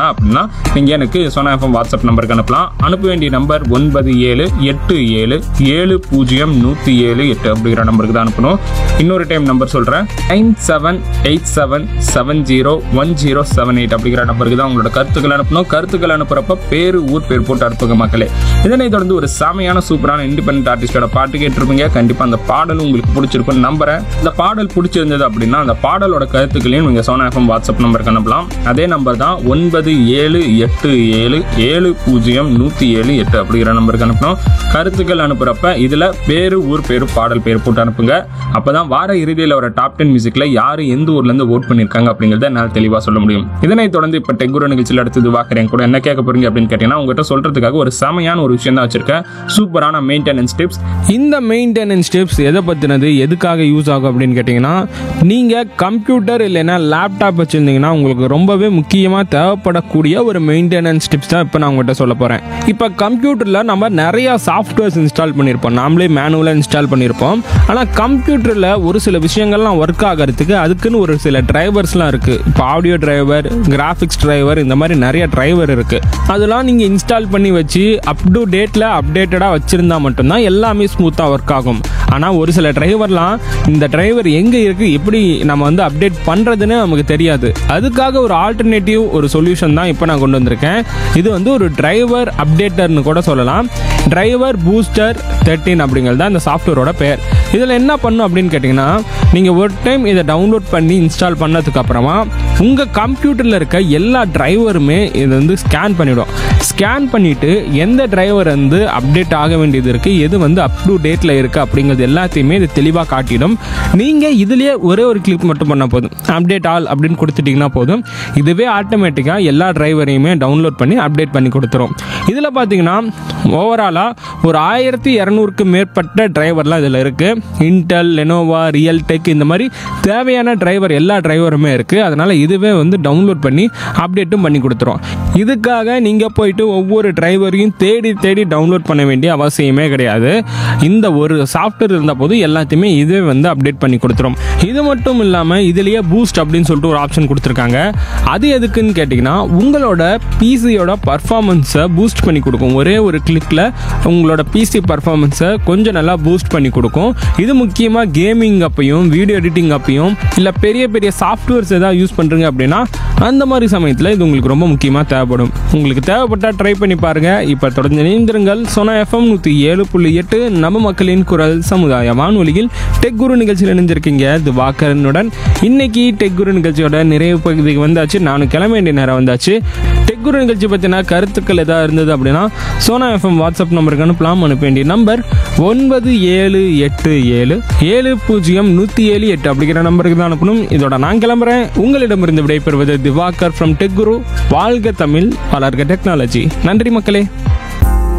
வேணாம் அப்படின்னா நீங்கள் எனக்கு சோனா எஃப்எம் வாட்ஸ்அப் நம்பருக்கு அனுப்பலாம் அனுப்ப வேண்டிய நம்பர் ஒன்பது ஏழு எட்டு ஏழு ஏழு பூஜ்ஜியம் நூற்றி ஏழு எட்டு அப்படிங்கிற நம்பருக்கு தான் அனுப்பணும் இன்னொரு டைம் நம்பர் சொல்கிறேன் nine seven eight seven seven zero one zero seven eight அப்படிங்கிற நம்பருக்கு தான் உங்களோட கருத்துக்கள் அனுப்பணும் கருத்துக்கள் அனுப்புறப்ப பேரு ஊர் பேர் போட்டு அனுப்புங்க மக்களே இதனை தொடர்ந்து ஒரு செமையான சூப்பரான இண்டிபெண்டன்ட் ஆர்டிஸ்டோட பாட்டு கேட்டிருப்பீங்க கண்டிப்பாக அந்த பாடல் உங்களுக்கு பிடிச்சிருக்குன்னு நம்புறேன் இந்த பாடல் பிடிச்சிருந்தது அப்படின்னா அந்த பாடலோட கருத்துக்களையும் நீங்கள் சோனா எஃப்எம் வாட்ஸ்அப் நம்பருக்கு அனுப்பலாம் அதே நம்பர் தான் ஒன்பது ஏழு எட்டு ஏழு ஏழு பூஜ்ஜியம் நூற்றி ஏழு எட்டு அப்படிங்கிற நம்பருக்கு அனுப்பணும் கருத்துக்கள் அனுப்புறப்ப இதில் பேரு ஊர் பேரு பாடல் பேர் போட்டு அனுப்புங்க அப்பதான் வார இறுதியில் வர டாப் டென் மியூசிக்ல யாரு எந்த ஊர்ல இருந்து ஓட் பண்ணிருக்காங்க அப்படிங்கறத என்னால் தெளிவா சொல்ல முடியும் இதனை தொடர்ந்து இப்ப டெக்குரு நிகழ்ச்சியில் அடுத்தது வாக்குறேன் கூட என்ன கேட்க போறீங்க அப்படின்னு கேட்டீங்கன்னா உங்ககிட்ட சொல்றதுக்காக ஒரு செமையான ஒரு விஷயம் தான் வச்சிருக்கேன் சூப்பரான மெயின்டெனன்ஸ் டிப்ஸ் இந்த மெயின்டெனன்ஸ் டிப்ஸ் எதை பற்றினது எதுக்காக யூஸ் ஆகும் அப்படின்னு கேட்டிங்கன்னா நீங்கள் கம்ப்யூட்டர் இல்லைன்னா லேப்டாப் வச்சுருந்தீங்கன்னா உங்களுக்கு ரொம்பவே முக்கியமாக தேவைப்படக்கூடிய ஒரு மெயின்டெனன்ஸ் டிப்ஸ் தான் இப்போ நான் உங்கள்கிட்ட சொல்ல போகிறேன் இப்போ கம்ப்யூட்டரில் நம்ம நிறையா சாஃப்ட்வேர்ஸ் இன்ஸ்டால் பண்ணியிருப்போம் நாமளே மேனுவலாக இன்ஸ்டால் பண்ணியிருப்போம் ஆனால் கம்ப்யூட்டரில் ஒரு சில விஷயங்கள்லாம் ஒர்க் ஆகிறதுக்கு அதுக்குன்னு ஒரு சில டிரைவர்ஸ்லாம் இருக்குது இப்போ ஆடியோ டிரைவர் கிராஃபிக்ஸ் டிரைவர் இந்த மாதிரி நிறைய டிரைவர் இருக்குது அதெல்லாம் நீங்கள் இன்ஸ்டால் பண்ணி வச்சு அப் டு டேட்டில் அப்டேட்டடாக வச்சுருந்தா மட்டும்தான் எல்லாமே ஸ்மூத்தாக ஒர்க் ஆகும் ஆனால் ஒரு சில டிரைவர்லாம் இந்த டிரைவர் எங்கே இருக்குது எப்படி நம்ம வந்து அப்டேட் பண்ணுறதுன்னு நமக்கு தெரியாது அதுக்காக ஒரு ஆல்டர்னேட்டிவ் ஒரு சொல்யூஷன் தான் இப்போ நான் கொண்டு வந்திருக்கேன் இது வந்து ஒரு டிரைவர் அப்டேட்டர்னு கூட சொல்லலாம் டிரைவர் பூஸ்டர் தேர்ட்டின் அப்படிங்கிறது தான் இந்த சாஃப்ட்வேரோட பேர் இதில் என்ன பண்ணும் அப்படின்னு கேட்டிங்கன்னா நீங்கள் ஒரு டைம் இதை டவுன்லோட் பண்ணி இன்ஸ்டால் பண்ணதுக்கு அப்புறமா உங்கள் கம்ப்யூட்டரில் இருக்க எல்லா டிரைவருமே இதை வந்து ஸ்கேன் பண்ணிவிடும் ஸ்கேன் பண்ணிவிட்டு எந்த டிரைவர் வந்து அப்டேட் ஆக வேண்டியது இருக்குது எது வந்து அப் டு டேட்டில் இருக்குது அப்படிங்கிறது எல்லாத்தையுமே இது தெளிவாக காட்டிடும் நீங்கள் இதுலேயே ஒரே ஒரு கிளிக் மட்டும் பண்ணால் போதும் அப்டேட் ஆல் அப்படின்னு கொடுத்துட்டிங்கன்னா போதும் இதுவே ஆட்டோமேட்டிக்காக எல்லா டிரைவரையுமே டவுன்லோட் பண்ணி அப்டேட் பண்ணி கொடுத்துரும் இதில் பார்த்தீங்கன்னா ஓவராலாக ஒரு ஆயிரத்தி இரநூறுக்கு மேற்பட்ட டிரைவர்லாம் இதில் இருக்குது இன்டெல் லெனோவா ரியல் டெக் இந்த மாதிரி தேவையான டிரைவர் எல்லா டிரைவருமே இருக்குது அதனால் இதுவே வந்து டவுன்லோட் பண்ணி அப்டேட்டும் பண்ணி கொடுத்துரும் இதுக்காக நீங்கள் போயிட்டு ஒவ்வொரு டிரைவரையும் தேடி தேடி டவுன்லோட் பண்ண வேண்டிய அவசியமே கிடையாது இந்த ஒரு சாஃப்ட்வேர் இருந்த போது எல்லாத்தையுமே இதுவே வந்து அப்டேட் பண்ணி கொடுத்துரும் இது மட்டும் இல்லாமல் இதுலேயே பூஸ்ட் அப்படின்னு சொல்லிட்டு ஒரு ஆப்ஷன் கொடுத்துருக்காங்க அது எதுக்குன்னு கேட்டிங்கன்னா உங்களோட பிசியோட பர்ஃபார்மன்ஸை பூஸ்ட் பண்ணி கொடுக்கும் ஒரே ஒரு கிளிக்கில் உங்களோட பிசி பர்ஃபார்மன்ஸை கொஞ்சம் நல்லா பூஸ்ட் பண்ணி கொடுக்கும் இது முக்கியமாக கேமிங் அப்பையும் வீடியோ எடிட்டிங் அப்பையும் இல்லை பெரிய பெரிய சாஃப்ட்வேர்ஸ் ஏதாவது யூஸ் பண்ணுறீங்க அப்படின்னா அந்த மாதிரி சமயத்தில் இது உங்களுக்கு ரொம்ப முக்கியமாக தேவைப்படும் உங்களுக்கு தேவைப்பட்டால் ட்ரை பண்ணி பாருங்கள் இப்போ தொடர்ந்து இணைந்திருங்கள் சோனா எஃப்எம் நூற்றி ஏழு புள்ளி எட்டு நம்ம மக்களின் குரல் சமுதாய வானொலியில் டெக் குரு நிகழ்ச்சியில் இணைஞ்சிருக்கீங்க இது வாக்கரனுடன் இன்னைக்கு டெக் குரு நிகழ்ச்சியோட நிறைவு பகுதிக்கு வந்தாச்சு நானும் கிளம்ப வேண்டிய நேரம் வந்தாச்சு டெக் குரு நிகழ்ச்சி பற்றின கருத்துக்கள் எதாவது இருந்தது அப்படின்னா சோனா எஃப்எம் வாட்ஸ்அப் நம்பருக்கு அனுப்பலாம் அனுப்ப வேண்டிய நம்பர் ஒன்பது ஏழு எட்டு ஏழு ஏழு பூஜ்ஜியம் நூற்றி ஏழு எட்டு அப்படிங்கிற நம்பருக்கு தான் அனுப்பணும் இதோட நான் கிளம்புறேன் உங்களிடமிருந்து விடைபெறுவது திவாகர் ஃப்ரம் டெக் குரு வாழ்க தமிழ் வளர்க டெக்னாலஜி நன்றி மக்களே